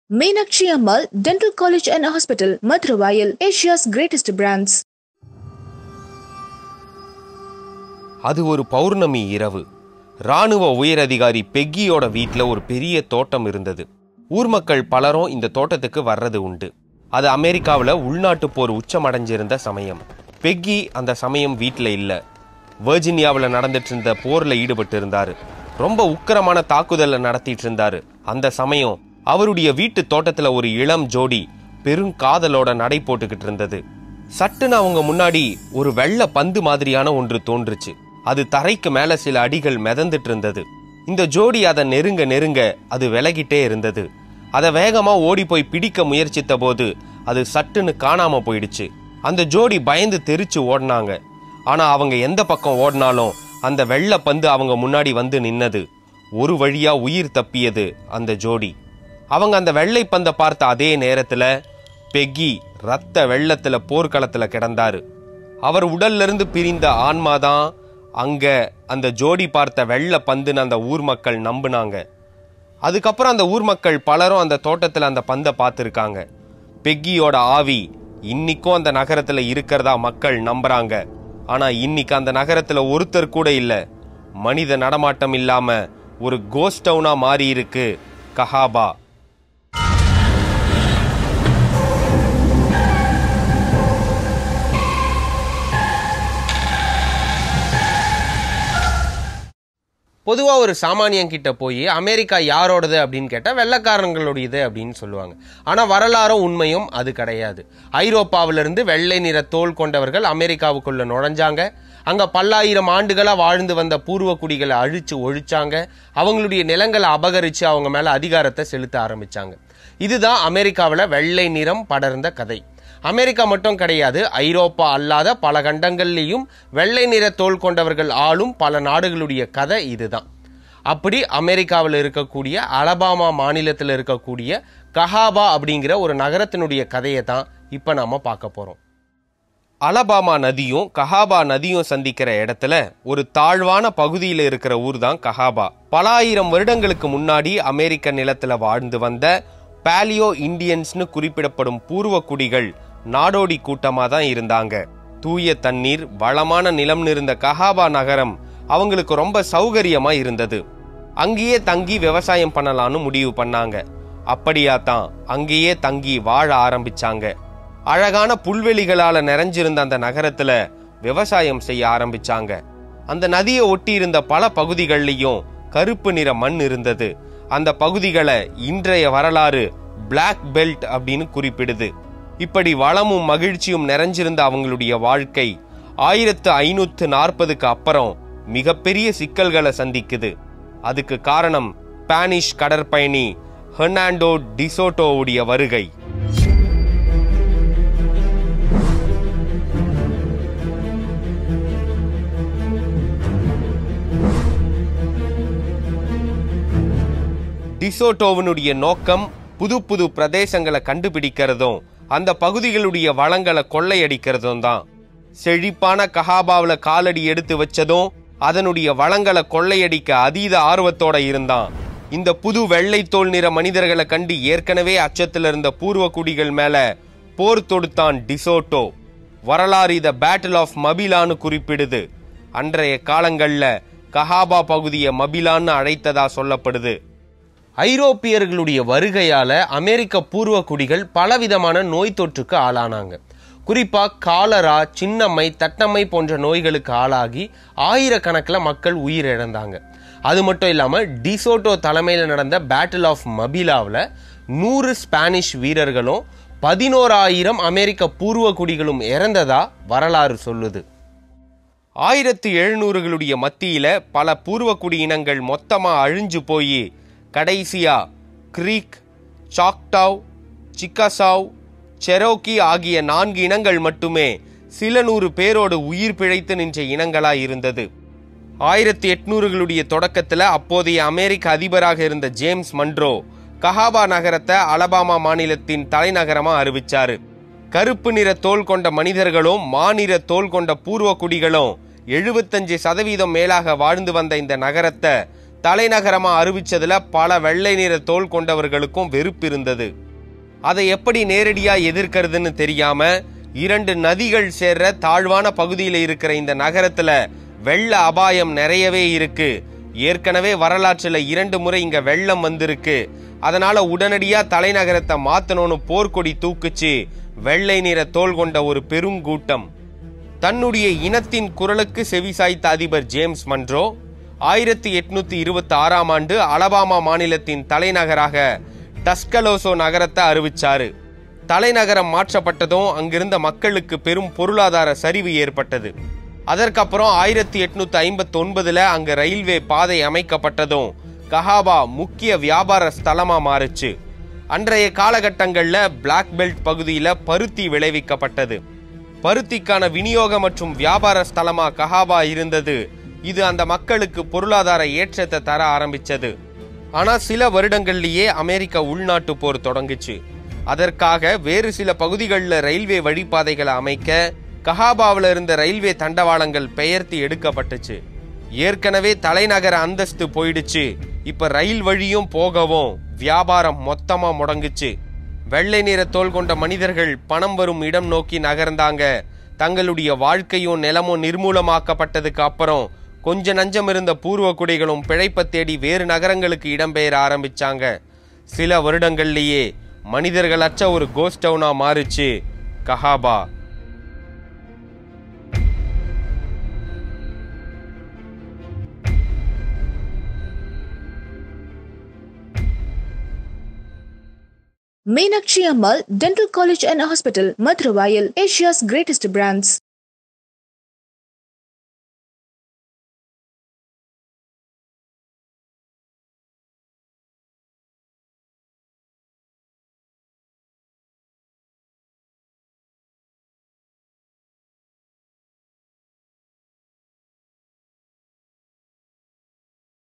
Meenakshi Ammal Dental College and Hospital, Madurai, Asia's greatest brands. அது ஒரு பௌர்ணமி இரவு ராணுவ உயரதிகாரி பெக்கியோட வீட்டில் ஒரு பெரிய தோட்டம் இருந்தது ஊர் மக்கள் பலரும் இந்த தோட்டத்துக்கு வர்றது உண்டு அது அமெரிக்காவில் உள்நாட்டு போர் உச்சமடைஞ்சிருந்த சமயம் பெக்கி அந்த சமயம் வீட்டில் இல்லை வெர்ஜினியாவில் நடந்துட்டு இருந்த போரில் ஈடுபட்டு இருந்தாரு ரொம்ப உக்கிரமான தாக்குதலை நடத்திட்டு இருந்தாரு அந்த சமயம் அவருடைய வீட்டு தோட்டத்தில் ஒரு இளம் ஜோடி பெருங்காதலோட நடை போட்டுக்கிட்டு இருந்தது சட்டுன்னு அவங்க முன்னாடி ஒரு வெள்ளை பந்து மாதிரியான ஒன்று தோன்றுச்சு அது தரைக்கு மேல சில அடிகள் மிதந்துட்டு இருந்தது இந்த ஜோடி அதை நெருங்க நெருங்க அது விலகிட்டே இருந்தது அதை வேகமா ஓடி போய் பிடிக்க முயற்சித்த போது அது சட்டுன்னு காணாம போயிடுச்சு அந்த ஜோடி பயந்து தெரிச்சு ஓடினாங்க ஆனா அவங்க எந்த பக்கம் ஓடினாலும் அந்த வெள்ளை பந்து அவங்க முன்னாடி வந்து நின்னது ஒரு வழியா உயிர் தப்பியது அந்த ஜோடி அவங்க அந்த வெள்ளை பந்தை பார்த்த அதே நேரத்துல பெக்கி ரத்த வெள்ளத்துல போர்க்களத்துல கிடந்தாரு அவர் உடல்ல இருந்து பிரிந்த ஆன்மாதான் அங்க அந்த ஜோடி பார்த்த வெள்ள பந்துன்னு அந்த ஊர் மக்கள் நம்புனாங்க அதுக்கப்புறம் அந்த ஊர் மக்கள் பலரும் அந்த தோட்டத்துல அந்த பந்தை பார்த்துருக்காங்க பெக்கியோட ஆவி இன்னிக்கும் அந்த நகரத்துல இருக்கிறதா மக்கள் நம்புறாங்க ஆனா இன்னைக்கு அந்த நகரத்துல ஒருத்தர் கூட இல்ல மனித நடமாட்டம் இல்லாம ஒரு கோஸ்ட் டவுனா மாறி இருக்கு கஹாபா பொதுவாக ஒரு சாமானியன் கிட்ட போய் அமெரிக்கா யாரோடது அப்படின்னு கேட்டால் வெள்ளைக்காரங்களுடையது அப்படின்னு சொல்லுவாங்க ஆனால் வரலாறும் உண்மையும் அது கிடையாது ஐரோப்பாவிலிருந்து வெள்ளை நிற தோல் கொண்டவர்கள் அமெரிக்காவுக்குள்ள நுழைஞ்சாங்க அங்கே பல்லாயிரம் ஆண்டுகளாக வாழ்ந்து வந்த பூர்வ குடிகளை அழிச்சு ஒழிச்சாங்க அவங்களுடைய நிலங்களை அபகரித்து அவங்க மேலே அதிகாரத்தை செலுத்த ஆரம்பிச்சாங்க இதுதான் அமெரிக்காவில் வெள்ளை நிறம் படர்ந்த கதை அமெரிக்கா மட்டும் கிடையாது ஐரோப்பா அல்லாத பல கண்டங்கள்லேயும் வெள்ளை நிற தோல் கொண்டவர்கள் ஆளும் பல நாடுகளுடைய கதை இதுதான் அப்படி அமெரிக்காவில் இருக்கக்கூடிய அலபாமா மாநிலத்தில் இருக்கக்கூடிய கஹாபா அப்படிங்கிற ஒரு நகரத்தினுடைய கதையை தான் இப்போ நாம பார்க்க போகிறோம் அலபாமா நதியும் கஹாபா நதியும் சந்திக்கிற இடத்துல ஒரு தாழ்வான பகுதியில் இருக்கிற ஊர் தான் கஹாபா பல ஆயிரம் வருடங்களுக்கு முன்னாடி அமெரிக்க நிலத்துல வாழ்ந்து வந்த பாலியோ இந்தியன்ஸ்னு குறிப்பிடப்படும் பூர்வ குடிகள் நாடோடி கூட்டமா தான் இருந்தாங்க தூய தண்ணீர் வளமான நிலம் இருந்த கஹாபா நகரம் அவங்களுக்கு ரொம்ப சௌகரியமா இருந்தது அங்கேயே தங்கி விவசாயம் பண்ணலாம்னு முடிவு பண்ணாங்க அப்படியா தான் அங்கேயே தங்கி வாழ ஆரம்பிச்சாங்க அழகான புல்வெளிகளால நிறைஞ்சிருந்த அந்த நகரத்துல விவசாயம் செய்ய ஆரம்பிச்சாங்க அந்த நதியை ஒட்டி இருந்த பல பகுதிகள்லயும் கருப்பு நிற மண் இருந்தது அந்த பகுதிகளை இன்றைய வரலாறு பிளாக் பெல்ட் அப்படின்னு குறிப்பிடுது இப்படி வளமும் மகிழ்ச்சியும் நிறைஞ்சிருந்த அவங்களுடைய வாழ்க்கை ஆயிரத்து ஐநூத்து நாற்பதுக்கு அப்புறம் மிகப்பெரிய சிக்கல்களை சந்திக்குது அதுக்கு காரணம் ஸ்பானிஷ் கடற்பயணி ஹெர்னாண்டோ டிசோட்டோவுடைய வருகை டிசோட்டோவனுடைய நோக்கம் புது புது பிரதேசங்களை கண்டுபிடிக்கிறதும் அந்த பகுதிகளுடைய வளங்களை கொள்ளையடிக்கிறதும் தான் செழிப்பான கஹாபாவில் காலடி எடுத்து வச்சதும் அதனுடைய வளங்களை கொள்ளையடிக்க அதீத ஆர்வத்தோட இருந்தான் இந்த புது வெள்ளை தோல் நிற மனிதர்களை கண்டு ஏற்கனவே அச்சத்தில் இருந்த பூர்வ குடிகள் மேல போர் தொடுத்தான் டிசோட்டோ வரலாறு இத பேட்டில் ஆஃப் மபிலான்னு குறிப்பிடுது அன்றைய காலங்கள்ல கஹாபா பகுதியை மபிலான்னு அழைத்ததா சொல்லப்படுது ஐரோப்பியர்களுடைய வருகையால அமெரிக்க பூர்வ குடிகள் பலவிதமான நோய் தொற்றுக்கு ஆளானாங்க குறிப்பா காலரா சின்னம்மை தட்டம்மை போன்ற நோய்களுக்கு ஆளாகி ஆயிரக்கணக்கில் மக்கள் உயிரிழந்தாங்க அது மட்டும் இல்லாமல் டிசோட்டோ தலைமையில் நடந்த பேட்டில் ஆஃப் மபிலாவில் நூறு ஸ்பானிஷ் வீரர்களும் பதினோராயிரம் அமெரிக்க பூர்வ குடிகளும் இறந்ததா வரலாறு சொல்லுது ஆயிரத்து எழுநூறுகளுடைய மத்தியில பல பூர்வக்குடி இனங்கள் மொத்தமா அழிஞ்சு போய் கடைசியா கிரீக் சாக்டாவ் சிக்கசாவ் செரோக்கி ஆகிய நான்கு இனங்கள் மட்டுமே சில நூறு பேரோடு உயிர் பிழைத்து நின்ற இனங்களா இருந்தது ஆயிரத்தி எட்நூறுகளுடைய தொடக்கத்துல அப்போதைய அமெரிக்க அதிபராக இருந்த ஜேம்ஸ் மன்ட்ரோ கஹாபா நகரத்தை அலபாமா மாநிலத்தின் தலைநகரமா அறிவிச்சாரு கருப்பு நிற தோல் கொண்ட மனிதர்களும் மாநிற தோல் கொண்ட பூர்வ குடிகளும் எழுபத்தஞ்சு சதவீதம் மேலாக வாழ்ந்து வந்த இந்த நகரத்தை தலைநகரமா அறிவிச்சதுல பல வெள்ளை நிற தோல் கொண்டவர்களுக்கும் வெறுப்பு இருந்தது அதை எப்படி நேரடியா எதிர்க்கிறதுன்னு தெரியாம இரண்டு நதிகள் சேர்ற தாழ்வான பகுதியில் இருக்கிற இந்த நகரத்துல வெள்ள அபாயம் நிறையவே இருக்கு ஏற்கனவே வரலாற்றுல இரண்டு முறை இங்க வெள்ளம் வந்திருக்கு அதனால உடனடியா தலைநகரத்தை மாத்தணும்னு போர்க்கொடி தூக்குச்சு வெள்ளை நிற தோல் கொண்ட ஒரு பெருங்கூட்டம் தன்னுடைய இனத்தின் குரலுக்கு செவிசாய்த்த அதிபர் ஜேம்ஸ் மன்ரோ ஆயிரத்தி எட்நூத்தி இருபத்தி ஆறாம் ஆண்டு அலபாமா மாநிலத்தின் தலைநகராக டஸ்கலோசோ நகரத்தை அறிவிச்சாரு தலைநகரம் மாற்றப்பட்டதும் அங்கிருந்த மக்களுக்கு பெரும் பொருளாதார சரிவு ஏற்பட்டது அதற்கப்புறம் ஆயிரத்தி எட்நூத்தி ஐம்பத்தி ஒன்பதுல அங்க ரயில்வே பாதை அமைக்கப்பட்டதும் கஹாபா முக்கிய வியாபார ஸ்தலமா மாறுச்சு அன்றைய காலகட்டங்கள்ல பிளாக் பெல்ட் பகுதியில பருத்தி விளைவிக்கப்பட்டது பருத்திக்கான விநியோக மற்றும் வியாபார ஸ்தலமா கஹாபா இருந்தது இது அந்த மக்களுக்கு பொருளாதார ஏற்றத்தை தர ஆரம்பிச்சது ஆனா சில வருடங்கள்லயே அமெரிக்க உள்நாட்டு போர் தொடங்குச்சு அதற்காக வேறு சில பகுதிகளில் ரயில்வே வழிபாதைகளை அமைக்க கஹாபாவில் இருந்த ரயில்வே தண்டவாளங்கள் பெயர்த்தி எடுக்கப்பட்டுச்சு ஏற்கனவே தலைநகர அந்தஸ்து போயிடுச்சு இப்ப ரயில் வழியும் போகவும் வியாபாரம் மொத்தமா முடங்குச்சு வெள்ளை நிற தோல் கொண்ட மனிதர்கள் பணம் வரும் இடம் நோக்கி நகர்ந்தாங்க தங்களுடைய வாழ்க்கையும் நிலமும் நிர்மூலமாக்கப்பட்டதுக்கு அப்புறம் கொஞ்ச நஞ்சம் இருந்த பூர்வ குடிகளும் பிழைப்ப தேடி வேறு நகரங்களுக்கு இடம்பெயர ஆரம்பிச்சாங்க சில வருடங்கள்லேயே மனிதர்களற்ற ஒரு கோஸ்ட் டவுனா மாறுச்சு கஹாபா Meenakshi Ammal Dental College and Hospital, Madurai, Asia's greatest brands.